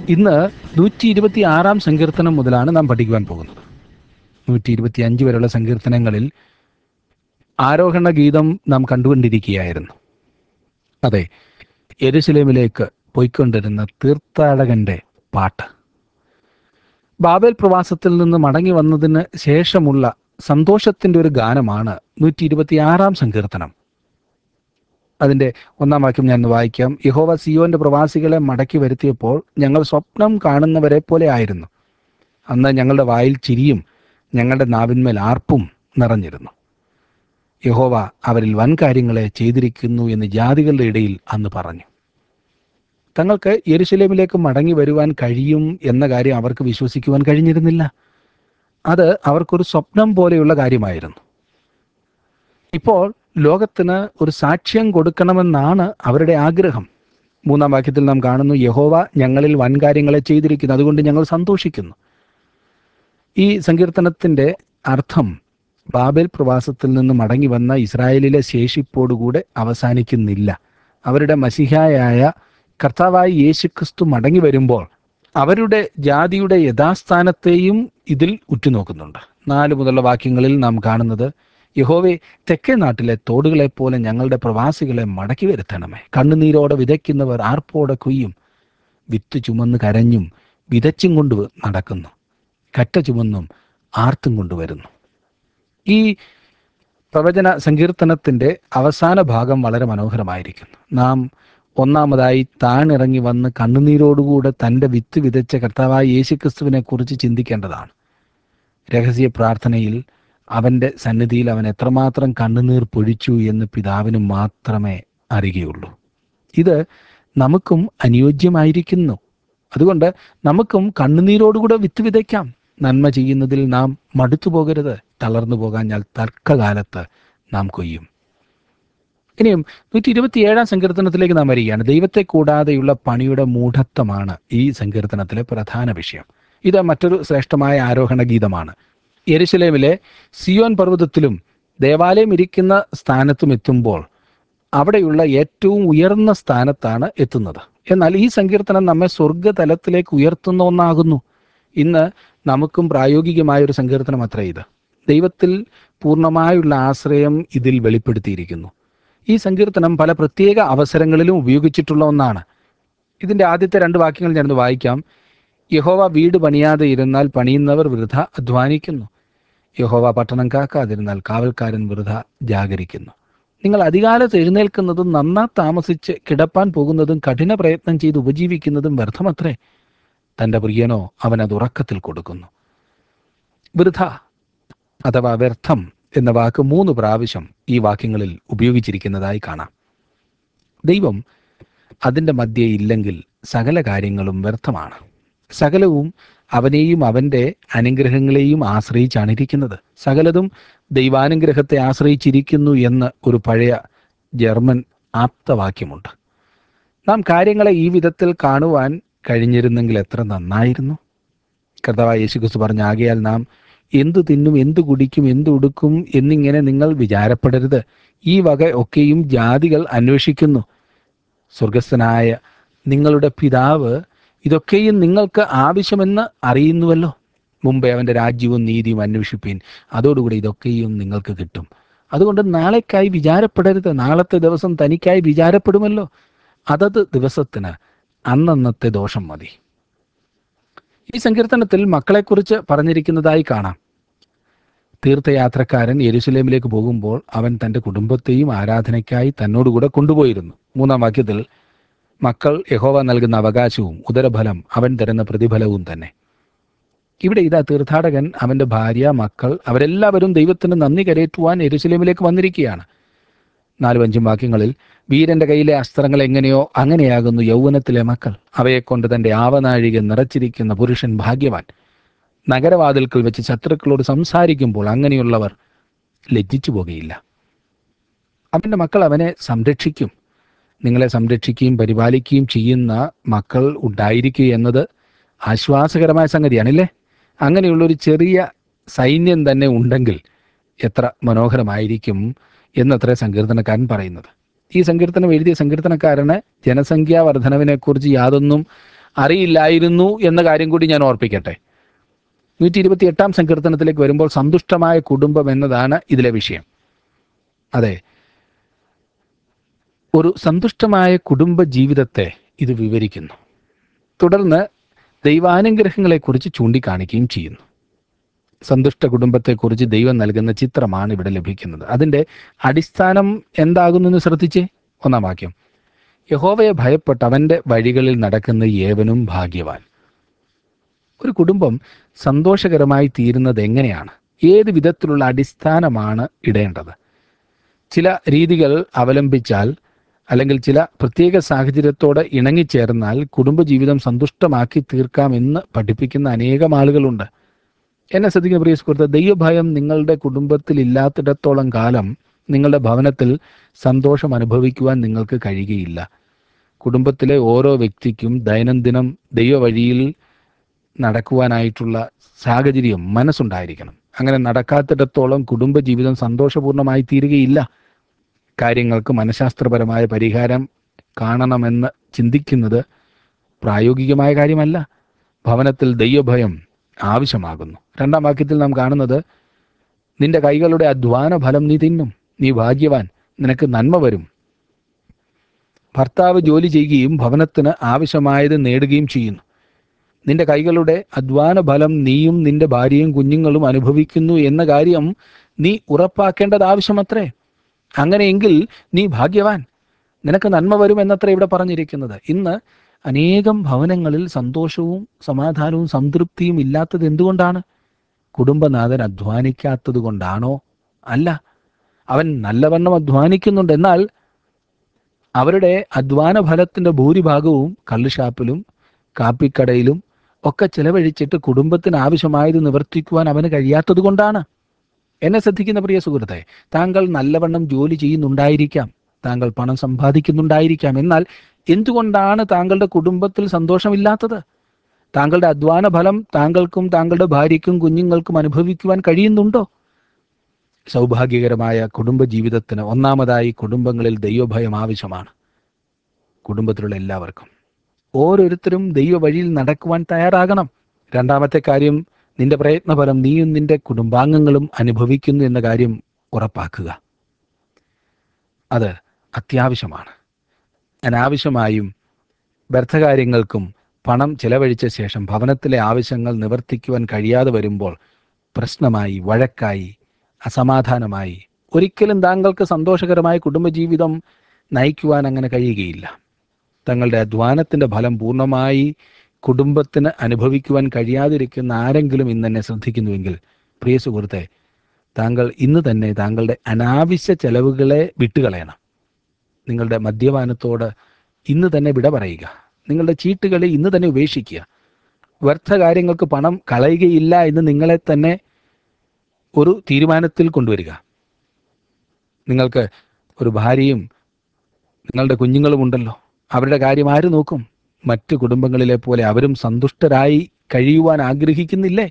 ഇന്ന് നൂറ്റി ഇരുപത്തി ആറാം സങ്കീർത്തനം മുതലാണ് നാം പഠിക്കുവാൻ പോകുന്നത് നൂറ്റി ഇരുപത്തി അഞ്ച് വരെയുള്ള സങ്കീർത്തനങ്ങളിൽ ആരോഹണ ഗീതം നാം കണ്ടുകൊണ്ടിരിക്കുകയായിരുന്നു അതെ എരുസലേമിലേക്ക് പോയിക്കൊണ്ടിരുന്ന തീർത്ഥാടകന്റെ പാട്ട് ബാബേൽ പ്രവാസത്തിൽ നിന്ന് മടങ്ങി വന്നതിന് ശേഷമുള്ള സന്തോഷത്തിന്റെ ഒരു ഗാനമാണ് നൂറ്റി ഇരുപത്തി ആറാം സങ്കീർത്തനം അതിന്റെ ഒന്നാം വാക്യം ഞാൻ ഒന്ന് വായിക്കാം യഹോവ സിയോന്റെ പ്രവാസികളെ മടക്കി വരുത്തിയപ്പോൾ ഞങ്ങൾ സ്വപ്നം കാണുന്നവരെ പോലെ ആയിരുന്നു അന്ന് ഞങ്ങളുടെ വായിൽ ചിരിയും ഞങ്ങളുടെ നാവിന്മേൽ ആർപ്പും നിറഞ്ഞിരുന്നു യഹോവ അവരിൽ വൻ കാര്യങ്ങളെ ചെയ്തിരിക്കുന്നു എന്ന് ജാതികളുടെ ഇടയിൽ അന്ന് പറഞ്ഞു തങ്ങൾക്ക് യെരുശലേമിലേക്ക് മടങ്ങി വരുവാൻ കഴിയും എന്ന കാര്യം അവർക്ക് വിശ്വസിക്കുവാൻ കഴിഞ്ഞിരുന്നില്ല അത് അവർക്കൊരു സ്വപ്നം പോലെയുള്ള കാര്യമായിരുന്നു ഇപ്പോൾ ലോകത്തിന് ഒരു സാക്ഷ്യം കൊടുക്കണമെന്നാണ് അവരുടെ ആഗ്രഹം മൂന്നാം വാക്യത്തിൽ നാം കാണുന്നു യഹോവ ഞങ്ങളിൽ വൻകാര്യങ്ങളെ ചെയ്തിരിക്കുന്നു അതുകൊണ്ട് ഞങ്ങൾ സന്തോഷിക്കുന്നു ഈ സങ്കീർത്തനത്തിന്റെ അർത്ഥം ബാബേൽ പ്രവാസത്തിൽ നിന്ന് മടങ്ങി വന്ന ഇസ്രായേലിലെ ശേഷിപ്പോടുകൂടെ അവസാനിക്കുന്നില്ല അവരുടെ മസിഹായായ കർത്താവായ യേശുക്രിസ്തു മടങ്ങി വരുമ്പോൾ അവരുടെ ജാതിയുടെ യഥാസ്ഥാനത്തെയും ഇതിൽ ഉറ്റുനോക്കുന്നുണ്ട് നാല് മുതലുള്ള വാക്യങ്ങളിൽ നാം കാണുന്നത് യഹോവെ തെക്കേ നാട്ടിലെ തോടുകളെ പോലെ ഞങ്ങളുടെ പ്രവാസികളെ മടക്കി വരുത്തണമേ കണ്ണുനീരോടെ വിതയ്ക്കുന്നവർ ആർപ്പോടെ കൊയ്യും വിത്ത് ചുമന്ന് കരഞ്ഞും വിതച്ചും കൊണ്ട് നടക്കുന്നു കറ്റ ചുമന്നും ആർത്തും കൊണ്ടുവരുന്നു ഈ പ്രവചന സങ്കീർത്തനത്തിന്റെ അവസാന ഭാഗം വളരെ മനോഹരമായിരിക്കുന്നു നാം ഒന്നാമതായി താണിറങ്ങി വന്ന് കണ്ണുനീരോടുകൂടെ തൻ്റെ വിത്ത് വിതച്ച കർത്താവായ യേശുക്രിസ്തുവിനെ കുറിച്ച് ചിന്തിക്കേണ്ടതാണ് രഹസ്യ പ്രാർത്ഥനയിൽ അവൻ്റെ സന്നിധിയിൽ അവൻ എത്രമാത്രം കണ്ണുനീർ പൊഴിച്ചു എന്ന് പിതാവിന് മാത്രമേ അറിയുകയുള്ളൂ ഇത് നമുക്കും അനുയോജ്യമായിരിക്കുന്നു അതുകൊണ്ട് നമുക്കും കണ്ണുനീരോടുകൂടെ വിത്ത് വിതയ്ക്കാം നന്മ ചെയ്യുന്നതിൽ നാം മടുത്തു പോകരുത് തളർന്നു പോകാഞ്ഞാൽ തർക്കകാലത്ത് നാം കൊയ്യും ഇനിയും നൂറ്റി ഇരുപത്തിയേഴാം സങ്കീർത്തനത്തിലേക്ക് നാം വരികയാണ് ദൈവത്തെ കൂടാതെയുള്ള പണിയുടെ മൂഢത്വമാണ് ഈ സങ്കീർത്തനത്തിലെ പ്രധാന വിഷയം ഇത് മറ്റൊരു ശ്രേഷ്ഠമായ ആരോഹണ ഗീതമാണ് യെരുശലേമിലെ സിയോൻ പർവ്വതത്തിലും ദേവാലയം ഇരിക്കുന്ന സ്ഥാനത്തും എത്തുമ്പോൾ അവിടെയുള്ള ഏറ്റവും ഉയർന്ന സ്ഥാനത്താണ് എത്തുന്നത് എന്നാൽ ഈ സങ്കീർത്തനം നമ്മെ സ്വർഗതലത്തിലേക്ക് ഉയർത്തുന്ന ഒന്നാകുന്നു ഇന്ന് നമുക്കും പ്രായോഗികമായ ഒരു സങ്കീർത്തനം അത്ര ഇത് ദൈവത്തിൽ പൂർണ്ണമായുള്ള ആശ്രയം ഇതിൽ വെളിപ്പെടുത്തിയിരിക്കുന്നു ഈ സങ്കീർത്തനം പല പ്രത്യേക അവസരങ്ങളിലും ഉപയോഗിച്ചിട്ടുള്ള ഒന്നാണ് ഇതിന്റെ ആദ്യത്തെ രണ്ട് വാക്യങ്ങൾ ഞാനൊന്ന് വായിക്കാം യഹോവ വീട് പണിയാതെ ഇരുന്നാൽ പണിയുന്നവർ വൃഥ അധ്വാനിക്കുന്നു യഹോവ പട്ടണം കാക്കാതിരുന്നാൽ കാവൽക്കാരൻ വൃഥ ജാഗരിക്കുന്നു നിങ്ങൾ അധികാലത്ത് എഴുന്നേൽക്കുന്നതും നന്നാ താമസിച്ച് കിടപ്പാൻ പോകുന്നതും കഠിന പ്രയത്നം ചെയ്ത് ഉപജീവിക്കുന്നതും വ്യർത്ഥമത്രേ തൻ്റെ പ്രിയനോ അവൻ അത് ഉറക്കത്തിൽ കൊടുക്കുന്നു വൃഥ അഥവാ വ്യർത്ഥം എന്ന വാക്ക് മൂന്ന് പ്രാവശ്യം ഈ വാക്യങ്ങളിൽ ഉപയോഗിച്ചിരിക്കുന്നതായി കാണാം ദൈവം അതിൻ്റെ മധ്യേ ഇല്ലെങ്കിൽ സകല കാര്യങ്ങളും വ്യർത്ഥമാണ് സകലവും അവനെയും അവൻ്റെ അനുഗ്രഹങ്ങളെയും ആശ്രയിച്ചാണ് ഇരിക്കുന്നത് സകലതും ദൈവാനുഗ്രഹത്തെ ആശ്രയിച്ചിരിക്കുന്നു എന്ന് ഒരു പഴയ ജർമ്മൻ ആപ്തവാക്യമുണ്ട് നാം കാര്യങ്ങളെ ഈ വിധത്തിൽ കാണുവാൻ കഴിഞ്ഞിരുന്നെങ്കിൽ എത്ര നന്നായിരുന്നു കർത്താവായ യേശുക്രിസ്തു പറഞ്ഞ ആകയാൽ നാം എന്തു തിന്നും എന്തു കുടിക്കും എന്തു ഉടുക്കും എന്നിങ്ങനെ നിങ്ങൾ വിചാരപ്പെടരുത് ഈ വക ഒക്കെയും ജാതികൾ അന്വേഷിക്കുന്നു സ്വർഗസ്ഥനായ നിങ്ങളുടെ പിതാവ് ഇതൊക്കെയും നിങ്ങൾക്ക് ആവശ്യമെന്ന് അറിയുന്നുവല്ലോ മുമ്പേ അവൻ്റെ രാജ്യവും നീതിയും അന്വേഷിപ്പീൻ അതോടുകൂടി ഇതൊക്കെയും നിങ്ങൾക്ക് കിട്ടും അതുകൊണ്ട് നാളേക്കായി വിചാരപ്പെടരുത് നാളത്തെ ദിവസം തനിക്കായി വിചാരപ്പെടുമല്ലോ അതത് ദിവസത്തിന് അന്നന്നത്തെ ദോഷം മതി ഈ സങ്കീർത്തനത്തിൽ മക്കളെക്കുറിച്ച് പറഞ്ഞിരിക്കുന്നതായി കാണാം തീർത്ഥയാത്രക്കാരൻ യെരുസലേമിലേക്ക് പോകുമ്പോൾ അവൻ തൻ്റെ കുടുംബത്തെയും ആരാധനയ്ക്കായി തന്നോടുകൂടെ കൊണ്ടുപോയിരുന്നു മൂന്നാം വാക്യത്തിൽ മക്കൾ യഹോവ നൽകുന്ന അവകാശവും ഉദരഫലം അവൻ തരുന്ന പ്രതിഫലവും തന്നെ ഇവിടെ ഇതാ തീർത്ഥാടകൻ അവൻ്റെ ഭാര്യ മക്കൾ അവരെല്ലാവരും ദൈവത്തിന് നന്ദി കരയറ്റുവാൻ യെരുസലേമിലേക്ക് വന്നിരിക്കുകയാണ് നാലും അഞ്ചും വാക്യങ്ങളിൽ വീരന്റെ കയ്യിലെ അസ്ത്രങ്ങൾ എങ്ങനെയോ അങ്ങനെയാകുന്നു യൗവനത്തിലെ മക്കൾ അവയെക്കൊണ്ട് തന്റെ ആവനാഴിക നിറച്ചിരിക്കുന്ന പുരുഷൻ ഭാഗ്യവാൻ നഗരവാതിൽക്കൽ വെച്ച് ശത്രുക്കളോട് സംസാരിക്കുമ്പോൾ അങ്ങനെയുള്ളവർ ലജ്ജിച്ചു പോകുകയില്ല അവൻ്റെ മക്കൾ അവനെ സംരക്ഷിക്കും നിങ്ങളെ സംരക്ഷിക്കുകയും പരിപാലിക്കുകയും ചെയ്യുന്ന മക്കൾ ഉണ്ടായിരിക്കുക എന്നത് ആശ്വാസകരമായ സംഗതിയാണല്ലേ അങ്ങനെയുള്ള ഒരു ചെറിയ സൈന്യം തന്നെ ഉണ്ടെങ്കിൽ എത്ര മനോഹരമായിരിക്കും എന്നത്ര സങ്കീർത്തനക്കാരൻ പറയുന്നത് ഈ സങ്കീർത്തനം എഴുതിയ സങ്കീർത്തനക്കാരന് ജനസംഖ്യാ വർധനവിനെക്കുറിച്ച് യാതൊന്നും അറിയില്ലായിരുന്നു എന്ന കാര്യം കൂടി ഞാൻ ഓർപ്പിക്കട്ടെ നൂറ്റി ഇരുപത്തി എട്ടാം സങ്കീർത്തനത്തിലേക്ക് വരുമ്പോൾ സന്തുഷ്ടമായ കുടുംബം എന്നതാണ് ഇതിലെ വിഷയം അതെ ഒരു സന്തുഷ്ടമായ കുടുംബ ജീവിതത്തെ ഇത് വിവരിക്കുന്നു തുടർന്ന് ദൈവാനുഗ്രഹങ്ങളെക്കുറിച്ച് ചൂണ്ടിക്കാണിക്കുകയും ചെയ്യുന്നു സന്തുഷ്ട കുടുംബത്തെക്കുറിച്ച് ദൈവം നൽകുന്ന ചിത്രമാണ് ഇവിടെ ലഭിക്കുന്നത് അതിൻ്റെ അടിസ്ഥാനം എന്താകുന്നെന്ന് ശ്രദ്ധിച്ചേ ഒന്നാം വാക്യം യഹോവയെ ഭയപ്പെട്ട് അവൻ്റെ വഴികളിൽ നടക്കുന്ന ഏവനും ഭാഗ്യവാൻ ഒരു കുടുംബം സന്തോഷകരമായി തീരുന്നത് എങ്ങനെയാണ് ഏത് വിധത്തിലുള്ള അടിസ്ഥാനമാണ് ഇടേണ്ടത് ചില രീതികൾ അവലംബിച്ചാൽ അല്ലെങ്കിൽ ചില പ്രത്യേക സാഹചര്യത്തോട് ഇണങ്ങിച്ചേർന്നാൽ കുടുംബജീവിതം സന്തുഷ്ടമാക്കി തീർക്കാമെന്ന് പഠിപ്പിക്കുന്ന അനേകം ആളുകളുണ്ട് എന്നെ ശ്രദ്ധിക്കുന്ന പ്രിയ സുഹൃത്ത് ദൈവഭയം നിങ്ങളുടെ കുടുംബത്തിൽ ഇല്ലാത്തിടത്തോളം കാലം നിങ്ങളുടെ ഭവനത്തിൽ സന്തോഷം അനുഭവിക്കുവാൻ നിങ്ങൾക്ക് കഴിയുകയില്ല കുടുംബത്തിലെ ഓരോ വ്യക്തിക്കും ദൈനംദിനം ദൈവവഴിയിൽ നടക്കുവാനായിട്ടുള്ള സാഹചര്യം മനസ്സുണ്ടായിരിക്കണം അങ്ങനെ നടക്കാത്തിടത്തോളം കുടുംബജീവിതം സന്തോഷപൂർണ്ണമായി തീരുകയില്ല കാര്യങ്ങൾക്ക് മനഃശാസ്ത്രപരമായ പരിഹാരം കാണണമെന്ന് ചിന്തിക്കുന്നത് പ്രായോഗികമായ കാര്യമല്ല ഭവനത്തിൽ ദൈവഭയം ആവശ്യമാകുന്നു രണ്ടാം വാക്യത്തിൽ നാം കാണുന്നത് നിന്റെ കൈകളുടെ അധ്വാന ഫലം നീ തിന്നും നീ ഭാഗ്യവാൻ നിനക്ക് നന്മ വരും ഭർത്താവ് ജോലി ചെയ്യുകയും ഭവനത്തിന് ആവശ്യമായത് നേടുകയും ചെയ്യുന്നു നിന്റെ കൈകളുടെ അധ്വാന ഫലം നീയും നിന്റെ ഭാര്യയും കുഞ്ഞുങ്ങളും അനുഭവിക്കുന്നു എന്ന കാര്യം നീ ഉറപ്പാക്കേണ്ടത് ആവശ്യമത്രേ അങ്ങനെയെങ്കിൽ നീ ഭാഗ്യവാൻ നിനക്ക് നന്മ വരും എന്നത്ര ഇവിടെ പറഞ്ഞിരിക്കുന്നത് ഇന്ന് അനേകം ഭവനങ്ങളിൽ സന്തോഷവും സമാധാനവും സംതൃപ്തിയും ഇല്ലാത്തത് എന്തുകൊണ്ടാണ് കുടുംബനാഥൻ അധ്വാനിക്കാത്തത് കൊണ്ടാണോ അല്ല അവൻ നല്ലവണ്ണം അധ്വാനിക്കുന്നുണ്ട് എന്നാൽ അവരുടെ അധ്വാന ഫലത്തിന്റെ ഭൂരിഭാഗവും കള്ളുഷാപ്പിലും കാപ്പിക്കടയിലും ഒക്കെ ചെലവഴിച്ചിട്ട് കുടുംബത്തിന് ആവശ്യമായത് നിവർത്തിക്കുവാൻ അവന് കഴിയാത്തത് കൊണ്ടാണ് എന്നെ ശ്രദ്ധിക്കുന്ന പ്രിയ സുഹൃത്തെ താങ്കൾ നല്ലവണ്ണം ജോലി ചെയ്യുന്നുണ്ടായിരിക്കാം താങ്കൾ പണം സമ്പാദിക്കുന്നുണ്ടായിരിക്കാം എന്നാൽ എന്തുകൊണ്ടാണ് താങ്കളുടെ കുടുംബത്തിൽ സന്തോഷമില്ലാത്തത് താങ്കളുടെ അധ്വാന ഫലം താങ്കൾക്കും താങ്കളുടെ ഭാര്യയ്ക്കും കുഞ്ഞുങ്ങൾക്കും അനുഭവിക്കുവാൻ കഴിയുന്നുണ്ടോ സൗഭാഗ്യകരമായ കുടുംബ ജീവിതത്തിന് ഒന്നാമതായി കുടുംബങ്ങളിൽ ദൈവഭയം ആവശ്യമാണ് കുടുംബത്തിലുള്ള എല്ലാവർക്കും ഓരോരുത്തരും ദൈവ വഴിയിൽ നടക്കുവാൻ തയ്യാറാകണം രണ്ടാമത്തെ കാര്യം നിന്റെ പ്രയത്നഫലം നീയും നിന്റെ കുടുംബാംഗങ്ങളും അനുഭവിക്കുന്നു എന്ന കാര്യം ഉറപ്പാക്കുക അത് അത്യാവശ്യമാണ് അനാവശ്യമായും വ്യർത്ഥകാര്യങ്ങൾക്കും പണം ചെലവഴിച്ച ശേഷം ഭവനത്തിലെ ആവശ്യങ്ങൾ നിവർത്തിക്കുവാൻ കഴിയാതെ വരുമ്പോൾ പ്രശ്നമായി വഴക്കായി അസമാധാനമായി ഒരിക്കലും താങ്കൾക്ക് സന്തോഷകരമായ കുടുംബജീവിതം നയിക്കുവാൻ അങ്ങനെ കഴിയുകയില്ല തങ്ങളുടെ അധ്വാനത്തിന്റെ ഫലം പൂർണ്ണമായി കുടുംബത്തിന് അനുഭവിക്കുവാൻ കഴിയാതിരിക്കുന്ന ആരെങ്കിലും ഇന്ന് എന്നെ ശ്രദ്ധിക്കുന്നുവെങ്കിൽ പ്രിയ സുഹൃത്തെ താങ്കൾ ഇന്ന് തന്നെ താങ്കളുടെ അനാവശ്യ ചെലവുകളെ വിട്ടുകളയണം നിങ്ങളുടെ മദ്യപാനത്തോട് ഇന്ന് തന്നെ വിട പറയുക നിങ്ങളുടെ ചീട്ടുകളെ ഇന്ന് തന്നെ ഉപേക്ഷിക്കുക വ്യർത്ഥ കാര്യങ്ങൾക്ക് പണം കളയുകയില്ല എന്ന് നിങ്ങളെ തന്നെ ഒരു തീരുമാനത്തിൽ കൊണ്ടുവരിക നിങ്ങൾക്ക് ഒരു ഭാര്യയും നിങ്ങളുടെ കുഞ്ഞുങ്ങളും ഉണ്ടല്ലോ അവരുടെ കാര്യം ആര് നോക്കും മറ്റ് കുടുംബങ്ങളിലെ പോലെ അവരും സന്തുഷ്ടരായി കഴിയുവാൻ ആഗ്രഹിക്കുന്നില്ലേ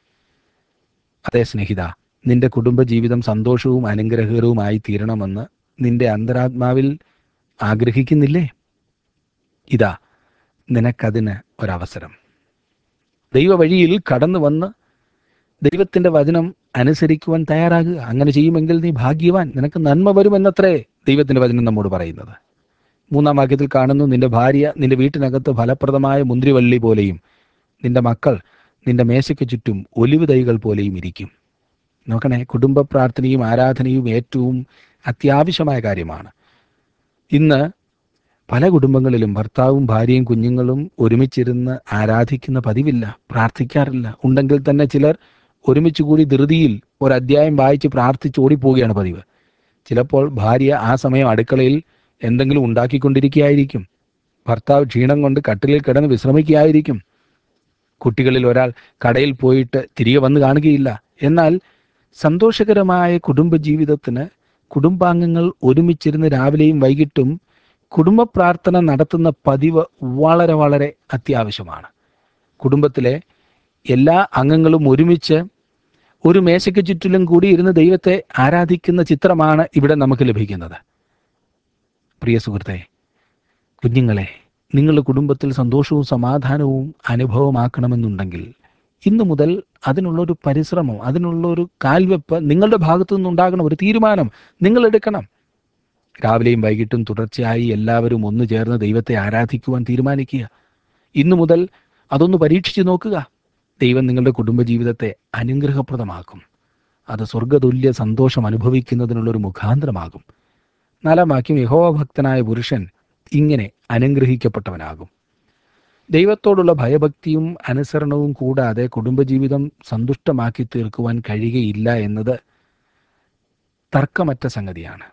അതേ സ്നേഹിത നിന്റെ കുടുംബജീവിതം സന്തോഷവും അനുഗ്രഹകരവുമായി തീരണമെന്ന് നിന്റെ അന്തരാത്മാവിൽ ആഗ്രഹിക്കുന്നില്ലേ ഇതാ നിനക്കതിന് ഒരവസരം ദൈവവഴിയിൽ കടന്നു വന്ന് ദൈവത്തിന്റെ വചനം അനുസരിക്കുവാൻ തയ്യാറാകുക അങ്ങനെ ചെയ്യുമെങ്കിൽ നീ ഭാഗ്യവാൻ നിനക്ക് നന്മ വരുമെന്നത്രേ ദൈവത്തിന്റെ വചനം നമ്മോട് പറയുന്നത് മൂന്നാം വാക്യത്തിൽ കാണുന്നു നിന്റെ ഭാര്യ നിന്റെ വീട്ടിനകത്ത് ഫലപ്രദമായ മുന്തിരിവള്ളി പോലെയും നിന്റെ മക്കൾ നിന്റെ മേശയ്ക്ക് ചുറ്റും ഒലിവ് തൈകൾ പോലെയും ഇരിക്കും നോക്കണേ കുടുംബ പ്രാർത്ഥനയും ആരാധനയും ഏറ്റവും അത്യാവശ്യമായ കാര്യമാണ് ഇന്ന് പല കുടുംബങ്ങളിലും ഭർത്താവും ഭാര്യയും കുഞ്ഞുങ്ങളും ഒരുമിച്ചിരുന്ന് ആരാധിക്കുന്ന പതിവില്ല പ്രാർത്ഥിക്കാറില്ല ഉണ്ടെങ്കിൽ തന്നെ ചിലർ ഒരുമിച്ച് കൂടി ധൃതിയിൽ ഒരു അധ്യായം വായിച്ച് പ്രാർത്ഥിച്ച് ഓടിപ്പോവുകയാണ് പതിവ് ചിലപ്പോൾ ഭാര്യ ആ സമയം അടുക്കളയിൽ എന്തെങ്കിലും ഉണ്ടാക്കിക്കൊണ്ടിരിക്കുകയായിരിക്കും ഭർത്താവ് ക്ഷീണം കൊണ്ട് കട്ടിലിൽ കിടന്ന് വിശ്രമിക്കുകയായിരിക്കും കുട്ടികളിൽ ഒരാൾ കടയിൽ പോയിട്ട് തിരികെ വന്ന് കാണുകയില്ല എന്നാൽ സന്തോഷകരമായ കുടുംബജീവിതത്തിന് കുടുംബാംഗങ്ങൾ ഒരുമിച്ചിരുന്ന് രാവിലെയും വൈകിട്ടും കുടുംബ പ്രാർത്ഥന നടത്തുന്ന പതിവ് വളരെ വളരെ അത്യാവശ്യമാണ് കുടുംബത്തിലെ എല്ലാ അംഗങ്ങളും ഒരുമിച്ച് ഒരു മേശയ്ക്ക് ചുറ്റിലും കൂടി ഇരുന്ന് ദൈവത്തെ ആരാധിക്കുന്ന ചിത്രമാണ് ഇവിടെ നമുക്ക് ലഭിക്കുന്നത് പ്രിയ സുഹൃത്തെ കുഞ്ഞുങ്ങളെ നിങ്ങളുടെ കുടുംബത്തിൽ സന്തോഷവും സമാധാനവും അനുഭവമാക്കണമെന്നുണ്ടെങ്കിൽ ഇന്നു മുതൽ അതിനുള്ളൊരു പരിശ്രമം അതിനുള്ളൊരു കാൽവെപ്പ് നിങ്ങളുടെ ഭാഗത്തു നിന്നുണ്ടാകണം ഒരു തീരുമാനം നിങ്ങൾ എടുക്കണം രാവിലെയും വൈകിട്ടും തുടർച്ചയായി എല്ലാവരും ഒന്നു ചേർന്ന് ദൈവത്തെ ആരാധിക്കുവാൻ തീരുമാനിക്കുക ഇന്നു മുതൽ അതൊന്ന് പരീക്ഷിച്ചു നോക്കുക ദൈവം നിങ്ങളുടെ കുടുംബജീവിതത്തെ അനുഗ്രഹപ്രദമാക്കും അത് സ്വർഗതുല്യ സന്തോഷം അനുഭവിക്കുന്നതിനുള്ളൊരു മുഖാന്തരമാകും നാലാം വാക്യം യഹോഭക്തനായ പുരുഷൻ ഇങ്ങനെ അനുഗ്രഹിക്കപ്പെട്ടവനാകും ദൈവത്തോടുള്ള ഭയഭക്തിയും അനുസരണവും കൂടാതെ കുടുംബജീവിതം സന്തുഷ്ടമാക്കി തീർക്കുവാൻ കഴിയുകയില്ല എന്നത് തർക്കമറ്റ സംഗതിയാണ്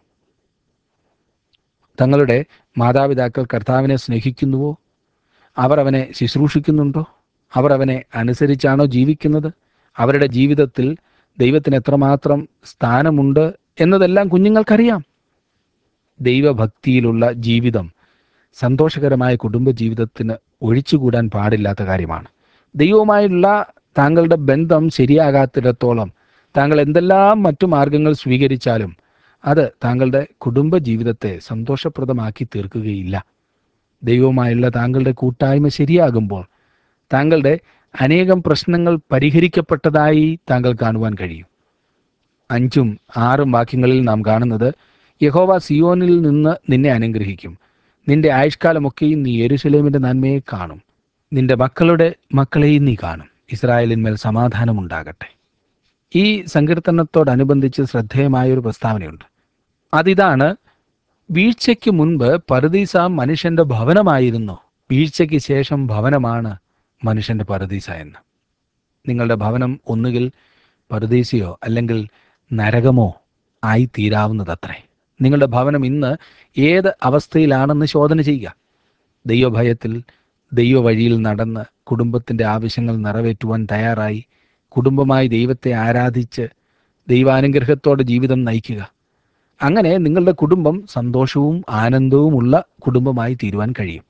തങ്ങളുടെ മാതാപിതാക്കൾ കർത്താവിനെ സ്നേഹിക്കുന്നുവോ അവർ അവനെ ശുശ്രൂഷിക്കുന്നുണ്ടോ അവർ അവനെ അനുസരിച്ചാണോ ജീവിക്കുന്നത് അവരുടെ ജീവിതത്തിൽ ദൈവത്തിന് എത്രമാത്രം സ്ഥാനമുണ്ട് എന്നതെല്ലാം കുഞ്ഞുങ്ങൾക്കറിയാം ദൈവഭക്തിയിലുള്ള ജീവിതം സന്തോഷകരമായ കുടുംബജീവിതത്തിന് ഒഴിച്ചുകൂടാൻ പാടില്ലാത്ത കാര്യമാണ് ദൈവവുമായുള്ള താങ്കളുടെ ബന്ധം ശരിയാകാത്തിടത്തോളം താങ്കൾ എന്തെല്ലാം മറ്റു മാർഗങ്ങൾ സ്വീകരിച്ചാലും അത് താങ്കളുടെ കുടുംബജീവിതത്തെ സന്തോഷപ്രദമാക്കി തീർക്കുകയില്ല ദൈവവുമായുള്ള താങ്കളുടെ കൂട്ടായ്മ ശരിയാകുമ്പോൾ താങ്കളുടെ അനേകം പ്രശ്നങ്ങൾ പരിഹരിക്കപ്പെട്ടതായി താങ്കൾ കാണുവാൻ കഴിയും അഞ്ചും ആറും വാക്യങ്ങളിൽ നാം കാണുന്നത് യഹോവ സിയോനിൽ നിന്ന് നിന്നെ അനുഗ്രഹിക്കും നിന്റെ ആയുഷ്കാലമൊക്കെയും നീ യെരുശലേമിന്റെ നന്മയെ കാണും നിന്റെ മക്കളുടെ മക്കളെയും നീ കാണും ഇസ്രായേലിന്മേൽ സമാധാനമുണ്ടാകട്ടെ ഈ സങ്കീർത്തനത്തോടനുബന്ധിച്ച് ശ്രദ്ധേയമായ ഒരു പ്രസ്താവനയുണ്ട് അതിതാണ് വീഴ്ചയ്ക്ക് മുൻപ് പരദീസ മനുഷ്യന്റെ ഭവനമായിരുന്നു വീഴ്ചയ്ക്ക് ശേഷം ഭവനമാണ് മനുഷ്യന്റെ പരദീസ എന്ന് നിങ്ങളുടെ ഭവനം ഒന്നുകിൽ പരദീസയോ അല്ലെങ്കിൽ നരകമോ ആയി തീരാവുന്നതത്രേ നിങ്ങളുടെ ഭവനം ഇന്ന് ഏത് അവസ്ഥയിലാണെന്ന് ശോധന ചെയ്യുക ദൈവഭയത്തിൽ ദൈവ വഴിയിൽ നടന്ന് കുടുംബത്തിൻ്റെ ആവശ്യങ്ങൾ നിറവേറ്റുവാൻ തയ്യാറായി കുടുംബമായി ദൈവത്തെ ആരാധിച്ച് ദൈവാനുഗ്രഹത്തോടെ ജീവിതം നയിക്കുക അങ്ങനെ നിങ്ങളുടെ കുടുംബം സന്തോഷവും ആനന്ദവുമുള്ള കുടുംബമായി തീരുവാൻ കഴിയും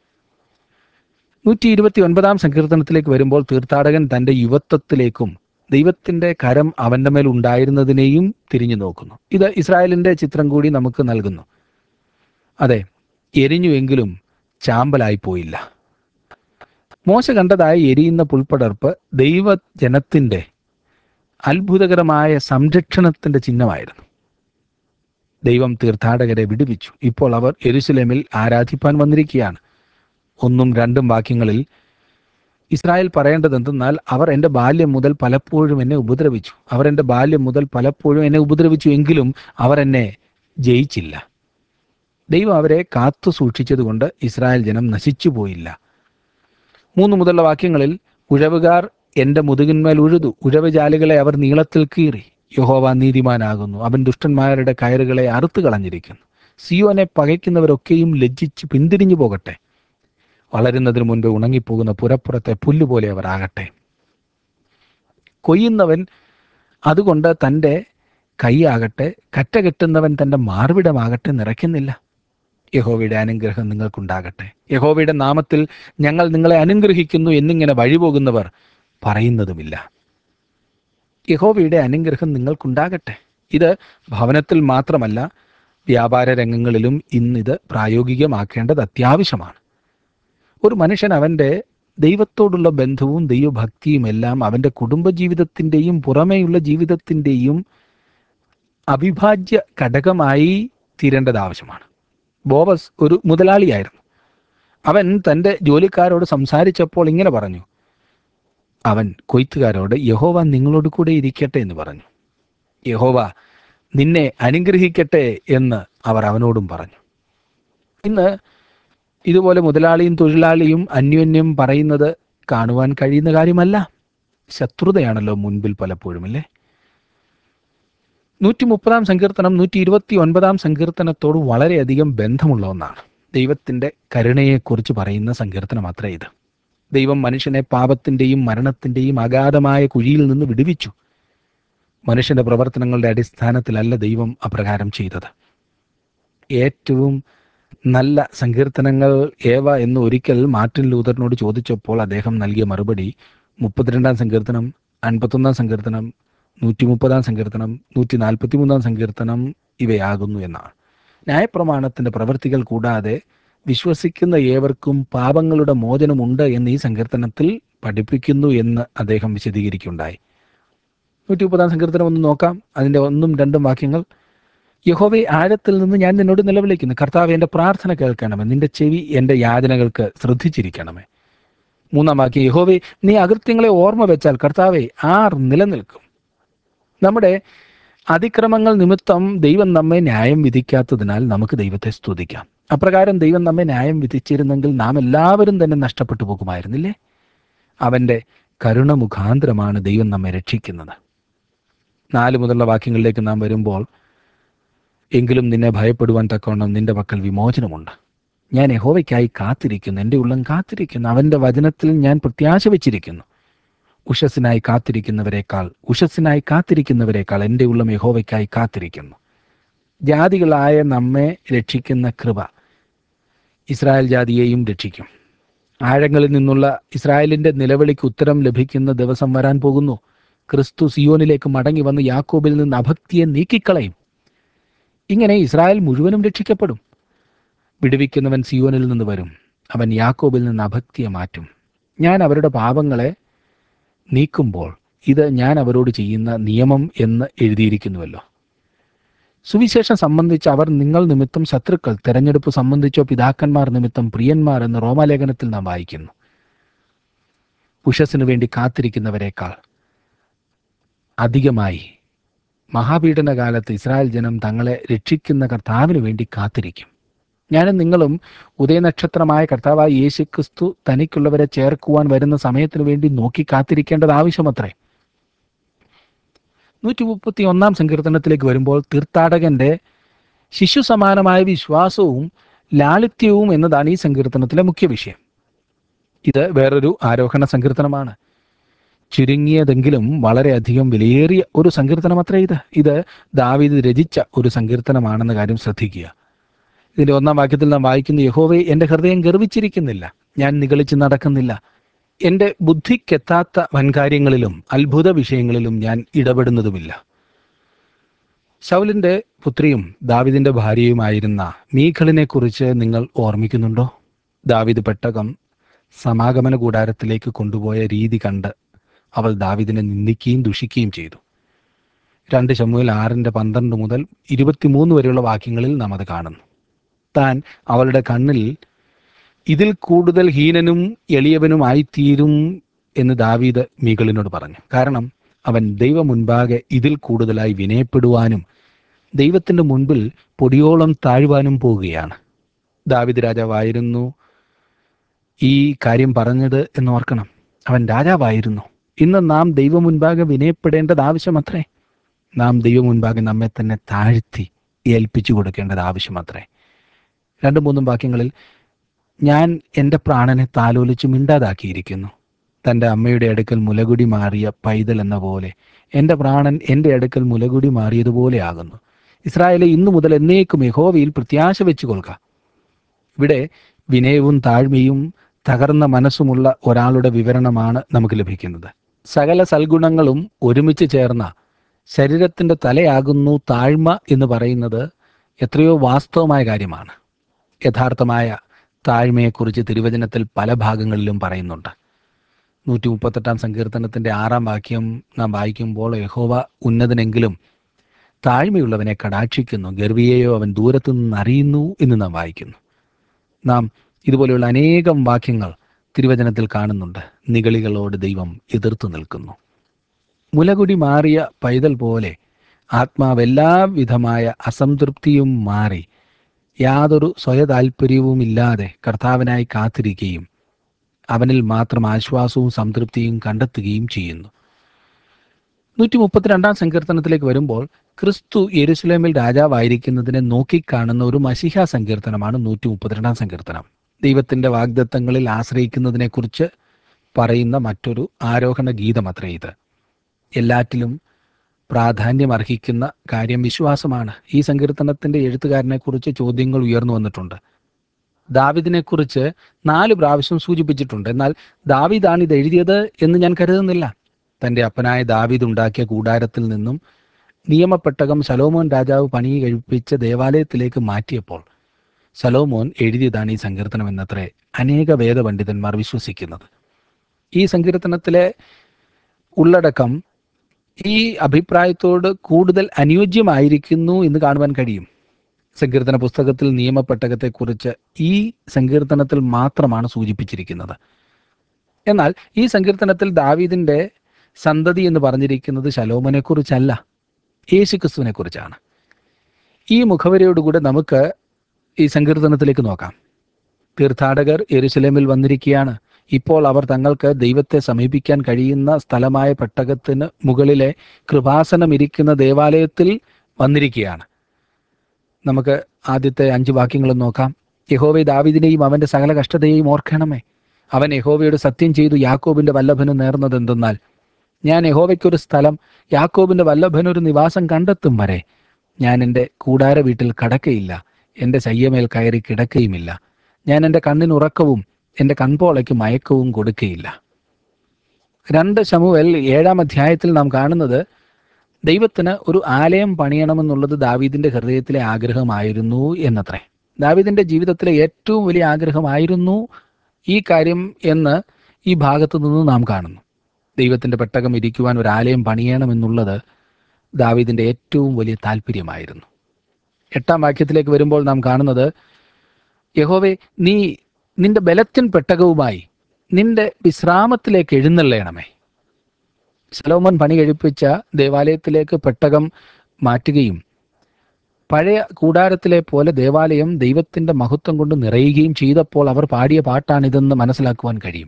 നൂറ്റി ഇരുപത്തി ഒൻപതാം സങ്കീർത്തനത്തിലേക്ക് വരുമ്പോൾ തീർത്ഥാടകൻ തൻ്റെ യുവത്വത്തിലേക്കും ദൈവത്തിന്റെ കരം അവന്റെ മേൽ ഉണ്ടായിരുന്നതിനെയും തിരിഞ്ഞു നോക്കുന്നു ഇത് ഇസ്രായേലിന്റെ ചിത്രം കൂടി നമുക്ക് നൽകുന്നു അതെ എരിഞ്ഞുവെങ്കിലും ചാമ്പലായി പോയില്ല മോശ കണ്ടതായ എരിയുന്ന പുൽപ്പടർപ്പ് ദൈവജനത്തിന്റെ അത്ഭുതകരമായ സംരക്ഷണത്തിന്റെ ചിഹ്നമായിരുന്നു ദൈവം തീർത്ഥാടകരെ വിടുവിച്ചു ഇപ്പോൾ അവർ എരുസലേമിൽ ആരാധിപ്പാൻ വന്നിരിക്കുകയാണ് ഒന്നും രണ്ടും വാക്യങ്ങളിൽ ഇസ്രായേൽ പറയേണ്ടത് എന്തെന്നാൽ അവർ എൻ്റെ ബാല്യം മുതൽ പലപ്പോഴും എന്നെ ഉപദ്രവിച്ചു അവർ എൻ്റെ ബാല്യം മുതൽ പലപ്പോഴും എന്നെ ഉപദ്രവിച്ചു എങ്കിലും അവർ എന്നെ ജയിച്ചില്ല ദൈവം അവരെ കാത്തു സൂക്ഷിച്ചതുകൊണ്ട് ഇസ്രായേൽ ജനം നശിച്ചു പോയില്ല മൂന്ന് മുതലുള്ള വാക്യങ്ങളിൽ ഉഴവുകാർ എൻ്റെ മുതുകിന്മേൽ ഉഴുതു ഉഴവുജാലുകളെ അവർ നീളത്തിൽ കീറി യഹോവ നീതിമാനാകുന്നു അവൻ ദുഷ്ടന്മാരുടെ കയറുകളെ അറുത്തു കളഞ്ഞിരിക്കുന്നു സിയോനെ പകയ്ക്കുന്നവരൊക്കെയും ലജ്ജിച്ച് പിന്തിരിഞ്ഞു പോകട്ടെ വളരുന്നതിന് മുൻപ് ഉണങ്ങിപ്പോകുന്ന പുരപ്പുറത്തെ പുല്ലുപോലെ അവർ ആകട്ടെ കൊയ്യുന്നവൻ അതുകൊണ്ട് തൻ്റെ കൈയാകട്ടെ കറ്റ കെട്ടുന്നവൻ തൻ്റെ മാർവിടമാകട്ടെ നിറയ്ക്കുന്നില്ല യഹോവയുടെ അനുഗ്രഹം നിങ്ങൾക്കുണ്ടാകട്ടെ യഹോവയുടെ നാമത്തിൽ ഞങ്ങൾ നിങ്ങളെ അനുഗ്രഹിക്കുന്നു എന്നിങ്ങനെ വഴിപോകുന്നവർ പറയുന്നതുമില്ല യഹോവയുടെ അനുഗ്രഹം നിങ്ങൾക്കുണ്ടാകട്ടെ ഇത് ഭവനത്തിൽ മാത്രമല്ല വ്യാപാര രംഗങ്ങളിലും ഇന്നിത് പ്രായോഗികമാക്കേണ്ടത് അത്യാവശ്യമാണ് ഒരു മനുഷ്യൻ അവൻ്റെ ദൈവത്തോടുള്ള ബന്ധവും ദൈവഭക്തിയും എല്ലാം അവൻ്റെ കുടുംബജീവിതത്തിൻ്റെയും പുറമേയുള്ള ജീവിതത്തിൻ്റെയും അവിഭാജ്യ ഘടകമായി തീരേണ്ടത് ആവശ്യമാണ് ബോബസ് ഒരു മുതലാളിയായിരുന്നു അവൻ തൻ്റെ ജോലിക്കാരോട് സംസാരിച്ചപ്പോൾ ഇങ്ങനെ പറഞ്ഞു അവൻ കൊയ്ത്തുകാരോട് യഹോവ നിങ്ങളോട് കൂടെ ഇരിക്കട്ടെ എന്ന് പറഞ്ഞു യഹോവ നിന്നെ അനുഗ്രഹിക്കട്ടെ എന്ന് അവർ അവനോടും പറഞ്ഞു ഇന്ന് ഇതുപോലെ മുതലാളിയും തൊഴിലാളിയും അന്യോന്യം പറയുന്നത് കാണുവാൻ കഴിയുന്ന കാര്യമല്ല ശത്രുതയാണല്ലോ മുൻപിൽ പലപ്പോഴും അല്ലേ നൂറ്റി മുപ്പതാം സങ്കീർത്തനം നൂറ്റി ഇരുപത്തി ഒൻപതാം സങ്കീർത്തനത്തോട് വളരെയധികം ബന്ധമുള്ള ഒന്നാണ് ദൈവത്തിൻ്റെ കരുണയെക്കുറിച്ച് പറയുന്ന സങ്കീർത്തനം അത്ര ഇത് ദൈവം മനുഷ്യനെ പാപത്തിൻ്റെയും മരണത്തിൻ്റെയും അഗാധമായ കുഴിയിൽ നിന്ന് വിടുവിച്ചു മനുഷ്യന്റെ പ്രവർത്തനങ്ങളുടെ അടിസ്ഥാനത്തിലല്ല ദൈവം അപ്രകാരം ചെയ്തത് ഏറ്റവും നല്ല സങ്കീർത്തനങ്ങൾ ഏവ എന്ന് ഒരിക്കൽ മാർട്ടിൻ ലൂതറിനോട് ചോദിച്ചപ്പോൾ അദ്ദേഹം നൽകിയ മറുപടി മുപ്പത്തിരണ്ടാം സങ്കീർത്തനം അൻപത്തൊന്നാം സങ്കീർത്തനം നൂറ്റി മുപ്പതാം സങ്കീർത്തനം നൂറ്റി നാൽപ്പത്തി മൂന്നാം സങ്കീർത്തനം ഇവയാകുന്നു എന്നാണ് ന്യായപ്രമാണത്തിൻ്റെ പ്രവൃത്തികൾ കൂടാതെ വിശ്വസിക്കുന്ന ഏവർക്കും പാപങ്ങളുടെ മോചനമുണ്ട് എന്ന് ഈ സങ്കീർത്തനത്തിൽ പഠിപ്പിക്കുന്നു എന്ന് അദ്ദേഹം വിശദീകരിക്കുകയുണ്ടായി നൂറ്റി മുപ്പതാം സങ്കീർത്തനം ഒന്ന് നോക്കാം അതിൻ്റെ ഒന്നും രണ്ടും വാക്യങ്ങൾ യഹോവെ ആഴത്തിൽ നിന്ന് ഞാൻ നിന്നോട് നിലവിളിക്കുന്നു കർത്താവ് എൻ്റെ പ്രാർത്ഥന കേൾക്കണമേ നിന്റെ ചെവി എൻ്റെ യാചനകൾക്ക് ശ്രദ്ധിച്ചിരിക്കണമേ മൂന്നാം വാക്യം യഹോവെ നീ അകൃത്യങ്ങളെ ഓർമ്മ വെച്ചാൽ കർത്താവെ ആർ നിലനിൽക്കും നമ്മുടെ അതിക്രമങ്ങൾ നിമിത്തം ദൈവം നമ്മെ ന്യായം വിധിക്കാത്തതിനാൽ നമുക്ക് ദൈവത്തെ സ്തുതിക്കാം അപ്രകാരം ദൈവം നമ്മെ ന്യായം വിധിച്ചിരുന്നെങ്കിൽ നാം എല്ലാവരും തന്നെ നഷ്ടപ്പെട്ടു പോകുമായിരുന്നില്ലേ അവൻ്റെ കരുണ മുഖാന്തരമാണ് ദൈവം നമ്മെ രക്ഷിക്കുന്നത് നാല് മുതലുള്ള വാക്യങ്ങളിലേക്ക് നാം വരുമ്പോൾ എങ്കിലും നിന്നെ ഭയപ്പെടുവാൻ തക്കവണ്ണം നിന്റെ പക്കൽ വിമോചനമുണ്ട് ഞാൻ യഹോവയ്ക്കായി കാത്തിരിക്കുന്നു എൻ്റെ ഉള്ളം കാത്തിരിക്കുന്നു അവൻ്റെ വചനത്തിൽ ഞാൻ പ്രത്യാശ വെച്ചിരിക്കുന്നു ഉഷസ്സിനായി കാത്തിരിക്കുന്നവരെക്കാൾ ഉഷസ്സിനായി കാത്തിരിക്കുന്നവരെക്കാൾ എൻ്റെ ഉള്ളം യഹോവയ്ക്കായി കാത്തിരിക്കുന്നു ജാതികളായ നമ്മെ രക്ഷിക്കുന്ന കൃപ ഇസ്രായേൽ ജാതിയെയും രക്ഷിക്കും ആഴങ്ങളിൽ നിന്നുള്ള ഇസ്രായേലിന്റെ നിലവിളിക്ക് ഉത്തരം ലഭിക്കുന്ന ദിവസം വരാൻ പോകുന്നു ക്രിസ്തു സിയോനിലേക്ക് മടങ്ങി വന്ന് യാക്കോബിൽ നിന്ന് അഭക്തിയെ നീക്കിക്കളയും ഇങ്ങനെ ഇസ്രായേൽ മുഴുവനും രക്ഷിക്കപ്പെടും വിടുവിക്കുന്നവൻ സിയോനിൽ നിന്ന് വരും അവൻ യാക്കോബിൽ നിന്ന് അഭക്തിയെ മാറ്റും ഞാൻ അവരുടെ പാപങ്ങളെ നീക്കുമ്പോൾ ഇത് ഞാൻ അവരോട് ചെയ്യുന്ന നിയമം എന്ന് എഴുതിയിരിക്കുന്നുവല്ലോ സുവിശേഷം സംബന്ധിച്ച് അവർ നിങ്ങൾ നിമിത്തം ശത്രുക്കൾ തെരഞ്ഞെടുപ്പ് സംബന്ധിച്ചോ പിതാക്കന്മാർ നിമിത്തം പ്രിയന്മാർ എന്ന് റോമാലേഖനത്തിൽ നാം വായിക്കുന്നു ഉഷസ്സിനു വേണ്ടി കാത്തിരിക്കുന്നവരെക്കാൾ അധികമായി മഹാപീഡന കാലത്ത് ഇസ്രായേൽ ജനം തങ്ങളെ രക്ഷിക്കുന്ന കർത്താവിന് വേണ്ടി കാത്തിരിക്കും ഞാനും നിങ്ങളും ഉദയനക്ഷത്രമായ കർത്താവായ യേശു ക്രിസ്തു തനിക്കുള്ളവരെ ചേർക്കുവാൻ വരുന്ന സമയത്തിനു വേണ്ടി നോക്കി കാത്തിരിക്കേണ്ടത് ആവശ്യമത്രേ നൂറ്റി മുപ്പത്തി ഒന്നാം സങ്കീർത്തനത്തിലേക്ക് വരുമ്പോൾ തീർത്ഥാടകന്റെ ശിശു സമാനമായ വിശ്വാസവും ലാളിത്യവും എന്നതാണ് ഈ സങ്കീർത്തനത്തിലെ മുഖ്യ വിഷയം ഇത് വേറൊരു ആരോഹണ സങ്കീർത്തനമാണ് ചുരുങ്ങിയതെങ്കിലും വളരെയധികം വിലയേറിയ ഒരു സങ്കീർത്തനം അത്രേ ഇത് ഇത് ദാവീദ് രചിച്ച ഒരു സങ്കീർത്തനമാണെന്ന കാര്യം ശ്രദ്ധിക്കുക ഇതിന്റെ ഒന്നാം വാക്യത്തിൽ നാം വായിക്കുന്ന യഹോവേ എൻ്റെ ഹൃദയം ഗർവിച്ചിരിക്കുന്നില്ല ഞാൻ നിഗളിച്ച് നടക്കുന്നില്ല എൻ്റെ ബുദ്ധിക്കെത്താത്ത വൻകാര്യങ്ങളിലും അത്ഭുത വിഷയങ്ങളിലും ഞാൻ ഇടപെടുന്നതുമില്ല ശൗലിന്റെ പുത്രിയും ദാവിദിന്റെ ഭാര്യയുമായിരുന്ന മീഖളിനെ കുറിച്ച് നിങ്ങൾ ഓർമ്മിക്കുന്നുണ്ടോ ദാവിദ് പെട്ടകം സമാഗമന കൂടാരത്തിലേക്ക് കൊണ്ടുപോയ രീതി കണ്ട് അവൾ ദാവിദിനെ നിന്ദിക്കുകയും ദുഷിക്കുകയും ചെയ്തു രണ്ട് ശമുവേൽ ആറിന്റെ പന്ത്രണ്ട് മുതൽ ഇരുപത്തിമൂന്ന് വരെയുള്ള വാക്യങ്ങളിൽ നാം അത് കാണുന്നു താൻ അവളുടെ കണ്ണിൽ ഇതിൽ കൂടുതൽ ഹീനനും എളിയവനുമായിത്തീരും എന്ന് ദാവീദ് മീകളിനോട് പറഞ്ഞു കാരണം അവൻ ദൈവ മുൻപാകെ ഇതിൽ കൂടുതലായി വിനയപ്പെടുവാനും ദൈവത്തിന്റെ മുൻപിൽ പൊടിയോളം താഴുവാനും പോവുകയാണ് ദാവിദ് രാജാവായിരുന്നു ഈ കാര്യം പറഞ്ഞത് എന്ന് ഓർക്കണം അവൻ രാജാവായിരുന്നു ഇന്ന് നാം ദൈവം മുൻപാകെ വിനയപ്പെടേണ്ടത് ആവശ്യമത്രേ നാം ദൈവം മുൻപാകെ നമ്മെ തന്നെ താഴ്ത്തി ഏൽപ്പിച്ചു കൊടുക്കേണ്ടത് ആവശ്യമത്രേ രണ്ടു മൂന്നും വാക്യങ്ങളിൽ ഞാൻ എൻ്റെ പ്രാണനെ താലോലിച്ച് മിണ്ടാതാക്കിയിരിക്കുന്നു തൻ്റെ അമ്മയുടെ അടുക്കൽ മുലകുടി മാറിയ പൈതൽ എന്ന പോലെ എൻ്റെ പ്രാണൻ എൻ്റെ അടുക്കൽ മുലകുടി മാറിയതുപോലെ ആകുന്നു ഇസ്രായേലെ ഇന്നു മുതൽ എന്നേക്കും യഹോവയിൽ പ്രത്യാശ വെച്ചു കൊള്ളുക ഇവിടെ വിനയവും താഴ്മയും തകർന്ന മനസ്സുമുള്ള ഒരാളുടെ വിവരണമാണ് നമുക്ക് ലഭിക്കുന്നത് സകല സൽഗുണങ്ങളും ഒരുമിച്ച് ചേർന്ന ശരീരത്തിന്റെ തലയാകുന്നു താഴ്മ എന്ന് പറയുന്നത് എത്രയോ വാസ്തവമായ കാര്യമാണ് യഥാർത്ഥമായ താഴ്മയെക്കുറിച്ച് തിരുവചനത്തിൽ പല ഭാഗങ്ങളിലും പറയുന്നുണ്ട് നൂറ്റി മുപ്പത്തെട്ടാം സങ്കീർത്തനത്തിന്റെ ആറാം വാക്യം നാം വായിക്കുമ്പോൾ യഹോവ ഉന്നതനെങ്കിലും താഴ്മയുള്ളവനെ കടാക്ഷിക്കുന്നു ഗർവിയെയോ അവൻ ദൂരത്തു നിന്ന് അറിയുന്നു എന്ന് നാം വായിക്കുന്നു നാം ഇതുപോലെയുള്ള അനേകം വാക്യങ്ങൾ തിരുവചനത്തിൽ കാണുന്നുണ്ട് നിഗളികളോട് ദൈവം എതിർത്തു നിൽക്കുന്നു മുലകുടി മാറിയ പൈതൽ പോലെ ആത്മാവ് എല്ലാവിധമായ അസംതൃപ്തിയും മാറി യാതൊരു സ്വയതാൽപര്യവും ഇല്ലാതെ കർത്താവിനായി കാത്തിരിക്കുകയും അവനിൽ മാത്രം ആശ്വാസവും സംതൃപ്തിയും കണ്ടെത്തുകയും ചെയ്യുന്നു നൂറ്റി മുപ്പത്തിരണ്ടാം സങ്കീർത്തനത്തിലേക്ക് വരുമ്പോൾ ക്രിസ്തു യെരുസലേമിൽ രാജാവായിരിക്കുന്നതിനെ നോക്കിക്കാണുന്ന ഒരു മഷിഹ സങ്കീർത്തനമാണ് നൂറ്റി മുപ്പത്തിരണ്ടാം സങ്കീർത്തനം ദൈവത്തിന്റെ വാഗ്ദത്തങ്ങളിൽ ആശ്രയിക്കുന്നതിനെക്കുറിച്ച് പറയുന്ന മറ്റൊരു ആരോഹണ ഗീതം അത്രേ ഇത് എല്ലാറ്റിലും പ്രാധാന്യം അർഹിക്കുന്ന കാര്യം വിശ്വാസമാണ് ഈ സങ്കീർത്തനത്തിന്റെ എഴുത്തുകാരനെ കുറിച്ച് ചോദ്യങ്ങൾ ഉയർന്നു വന്നിട്ടുണ്ട് ദാവിദിനെ കുറിച്ച് നാല് പ്രാവശ്യം സൂചിപ്പിച്ചിട്ടുണ്ട് എന്നാൽ ദാവിദാണ് ഇത് എഴുതിയത് എന്ന് ഞാൻ കരുതുന്നില്ല തന്റെ അപ്പനായ ദാവീദ് ഉണ്ടാക്കിയ കൂടാരത്തിൽ നിന്നും നിയമപ്പെട്ടകം ശലോമോൻ രാജാവ് പണി കഴിപ്പിച്ച ദേവാലയത്തിലേക്ക് മാറ്റിയപ്പോൾ സലോമോൻ എഴുതിയതാണ് ഈ സങ്കീർത്തനം എന്നത്രേ അനേക വേദപണ്ഡിതന്മാർ വിശ്വസിക്കുന്നത് ഈ സങ്കീർത്തനത്തിലെ ഉള്ളടക്കം ഈ അഭിപ്രായത്തോട് കൂടുതൽ അനുയോജ്യമായിരിക്കുന്നു എന്ന് കാണുവാൻ കഴിയും സങ്കീർത്തന പുസ്തകത്തിൽ നിയമപ്പെട്ടകത്തെക്കുറിച്ച് ഈ സങ്കീർത്തനത്തിൽ മാത്രമാണ് സൂചിപ്പിച്ചിരിക്കുന്നത് എന്നാൽ ഈ സങ്കീർത്തനത്തിൽ ദാവീദിന്റെ സന്തതി എന്ന് പറഞ്ഞിരിക്കുന്നത് ശലോമനെ കുറിച്ചല്ല യേശുക്രിസ്തുവിനെ കുറിച്ചാണ് ഈ മുഖവരയോടുകൂടെ നമുക്ക് ഈ സങ്കീർത്തനത്തിലേക്ക് നോക്കാം തീർത്ഥാടകർ യെരുശലേമിൽ വന്നിരിക്കുകയാണ് ഇപ്പോൾ അവർ തങ്ങൾക്ക് ദൈവത്തെ സമീപിക്കാൻ കഴിയുന്ന സ്ഥലമായ പെട്ടകത്തിന് മുകളിലെ കൃപാസനം ഇരിക്കുന്ന ദേവാലയത്തിൽ വന്നിരിക്കുകയാണ് നമുക്ക് ആദ്യത്തെ അഞ്ച് വാക്യങ്ങളും നോക്കാം യഹോവെ ദാവിദിനെയും അവന്റെ സകല കഷ്ടതയെയും ഓർക്കണമേ അവൻ യഹോവയോട് സത്യം ചെയ്തു യാക്കോബിന്റെ വല്ലഭന് നേർന്നത് എന്തെന്നാൽ ഞാൻ യഹോവയ്ക്കൊരു സ്ഥലം യാക്കോബിന്റെ വല്ലഭനൊരു നിവാസം കണ്ടെത്തും വരെ ഞാൻ എൻ്റെ കൂടാര വീട്ടിൽ കടക്കയില്ല എൻ്റെ ശയ്യമേൽ കയറി കിടക്കയുമില്ല ഞാൻ എൻ്റെ കണ്ണിന് ഉറക്കവും എൻ്റെ കൺപോളയ്ക്ക് മയക്കവും കൊടുക്കയില്ല രണ്ട് ശമുവൽ ഏഴാം അധ്യായത്തിൽ നാം കാണുന്നത് ദൈവത്തിന് ഒരു ആലയം പണിയണമെന്നുള്ളത് ദാവീദിന്റെ ഹൃദയത്തിലെ ആഗ്രഹമായിരുന്നു എന്നത്രേ ദാവീദിന്റെ ജീവിതത്തിലെ ഏറ്റവും വലിയ ആഗ്രഹമായിരുന്നു ഈ കാര്യം എന്ന് ഈ ഭാഗത്തു നിന്ന് നാം കാണുന്നു ദൈവത്തിന്റെ പെട്ടകം ഇരിക്കുവാൻ ഒരു ആലയം പണിയണമെന്നുള്ളത് ദാവീദിന്റെ ഏറ്റവും വലിയ താല്പര്യമായിരുന്നു എട്ടാം വാക്യത്തിലേക്ക് വരുമ്പോൾ നാം കാണുന്നത് യഹോവേ നീ നിന്റെ ബലത്തിൻ പെട്ടകവുമായി നിന്റെ വിശ്രാമത്തിലേക്ക് എഴുന്നള്ളയണമേ ശലോമോൻ പണി കഴിപ്പിച്ച ദേവാലയത്തിലേക്ക് പെട്ടകം മാറ്റുകയും പഴയ കൂടാരത്തിലെ പോലെ ദേവാലയം ദൈവത്തിന്റെ മഹത്വം കൊണ്ട് നിറയുകയും ചെയ്തപ്പോൾ അവർ പാടിയ പാട്ടാണിതെന്ന് മനസ്സിലാക്കുവാൻ കഴിയും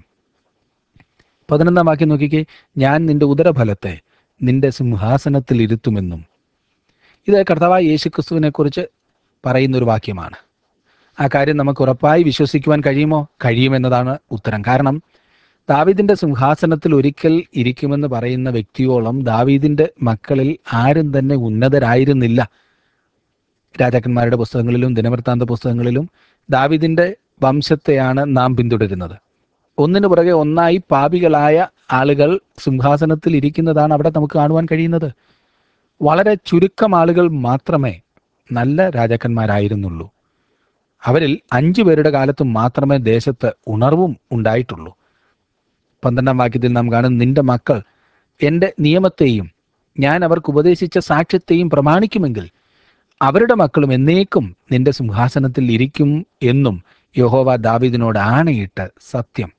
പതിനൊന്നാം വാക്യം നോക്കിക്കേ ഞാൻ നിന്റെ ഉദരഫലത്തെ നിന്റെ സിംഹാസനത്തിൽ ഇരുത്തുമെന്നും ഇത് കർത്താവായ യേശുക്രിസ്തുവിനെ കുറിച്ച് പറയുന്ന ഒരു വാക്യമാണ് ആ കാര്യം നമുക്ക് ഉറപ്പായി വിശ്വസിക്കുവാൻ കഴിയുമോ കഴിയുമെന്നതാണ് ഉത്തരം കാരണം ദാവീദിന്റെ സിംഹാസനത്തിൽ ഒരിക്കൽ ഇരിക്കുമെന്ന് പറയുന്ന വ്യക്തിയോളം ദാവീദിന്റെ മക്കളിൽ ആരും തന്നെ ഉന്നതരായിരുന്നില്ല രാജാക്കന്മാരുടെ പുസ്തകങ്ങളിലും ദിനവൃത്താന്ത പുസ്തകങ്ങളിലും ദാവീദിന്റെ വംശത്തെയാണ് നാം പിന്തുടരുന്നത് ഒന്നിനു പുറകെ ഒന്നായി പാപികളായ ആളുകൾ സിംഹാസനത്തിൽ ഇരിക്കുന്നതാണ് അവിടെ നമുക്ക് കാണുവാൻ കഴിയുന്നത് വളരെ ചുരുക്കം ആളുകൾ മാത്രമേ നല്ല രാജാക്കന്മാരായിരുന്നുള്ളൂ അവരിൽ അഞ്ചു പേരുടെ കാലത്ത് മാത്രമേ ദേശത്ത് ഉണർവും ഉണ്ടായിട്ടുള്ളൂ പന്ത്രണ്ടാം വാക്യത്തിൽ നാം കാണും നിന്റെ മക്കൾ എൻ്റെ നിയമത്തെയും ഞാൻ അവർക്ക് ഉപദേശിച്ച സാക്ഷ്യത്തെയും പ്രമാണിക്കുമെങ്കിൽ അവരുടെ മക്കളും എന്നേക്കും നിന്റെ സിംഹാസനത്തിൽ ഇരിക്കും എന്നും യഹോവ ദാവീദിനോട് ആണയിട്ട് സത്യം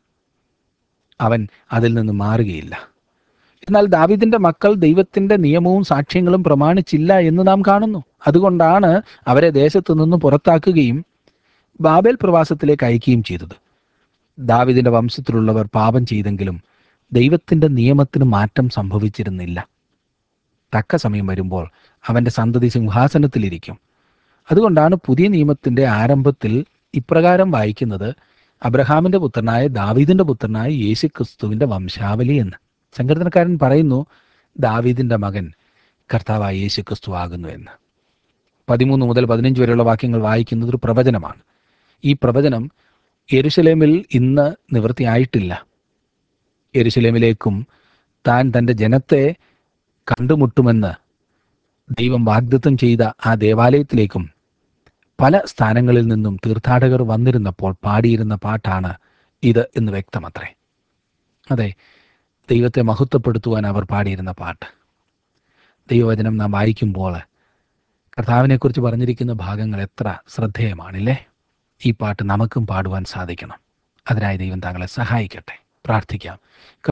അവൻ അതിൽ നിന്ന് മാറുകയില്ല എന്നാൽ ദാവീദിന്റെ മക്കൾ ദൈവത്തിന്റെ നിയമവും സാക്ഷ്യങ്ങളും പ്രമാണിച്ചില്ല എന്ന് നാം കാണുന്നു അതുകൊണ്ടാണ് അവരെ ദേശത്തു നിന്ന് പുറത്താക്കുകയും ബാബേൽ പ്രവാസത്തിലേക്ക് അയക്കുകയും ചെയ്തത് ദാവിദിന്റെ വംശത്തിലുള്ളവർ പാപം ചെയ്തെങ്കിലും ദൈവത്തിന്റെ നിയമത്തിന് മാറ്റം സംഭവിച്ചിരുന്നില്ല തക്ക സമയം വരുമ്പോൾ അവന്റെ സന്തതി സിംഹാസനത്തിലിരിക്കും അതുകൊണ്ടാണ് പുതിയ നിയമത്തിന്റെ ആരംഭത്തിൽ ഇപ്രകാരം വായിക്കുന്നത് അബ്രഹാമിന്റെ പുത്രനായ ദാവീദിന്റെ പുത്രനായ യേശു ക്രിസ്തുവിന്റെ വംശാവലി എന്ന് സങ്കീർത്തനക്കാരൻ പറയുന്നു ദാവീദിന്റെ മകൻ കർത്താവായ യേശു ക്രിസ്തു ആകുന്നു എന്ന് പതിമൂന്ന് മുതൽ പതിനഞ്ച് വരെയുള്ള വാക്യങ്ങൾ വായിക്കുന്നത് ഒരു പ്രവചനമാണ് ഈ പ്രവചനം യെരുശലേമിൽ ഇന്ന് നിവൃത്തിയായിട്ടില്ല യെരുശലേമിലേക്കും താൻ തൻ്റെ ജനത്തെ കണ്ടുമുട്ടുമെന്ന് ദൈവം വാഗ്ദത്തം ചെയ്ത ആ ദേവാലയത്തിലേക്കും പല സ്ഥാനങ്ങളിൽ നിന്നും തീർത്ഥാടകർ വന്നിരുന്നപ്പോൾ പാടിയിരുന്ന പാട്ടാണ് ഇത് എന്ന് വ്യക്തമത്രേ അതെ ദൈവത്തെ മഹത്വപ്പെടുത്തുവാൻ അവർ പാടിയിരുന്ന പാട്ട് ദൈവവചനം നാം വായിക്കുമ്പോൾ കർത്താവിനെക്കുറിച്ച് പറഞ്ഞിരിക്കുന്ന ഭാഗങ്ങൾ എത്ര ശ്രദ്ധേയമാണില്ലേ ഈ പാട്ട് നമുക്കും പാടുവാൻ സാധിക്കണം അതിനായി ദൈവം താങ്കളെ സഹായിക്കട്ടെ പ്രാർത്ഥിക്കാം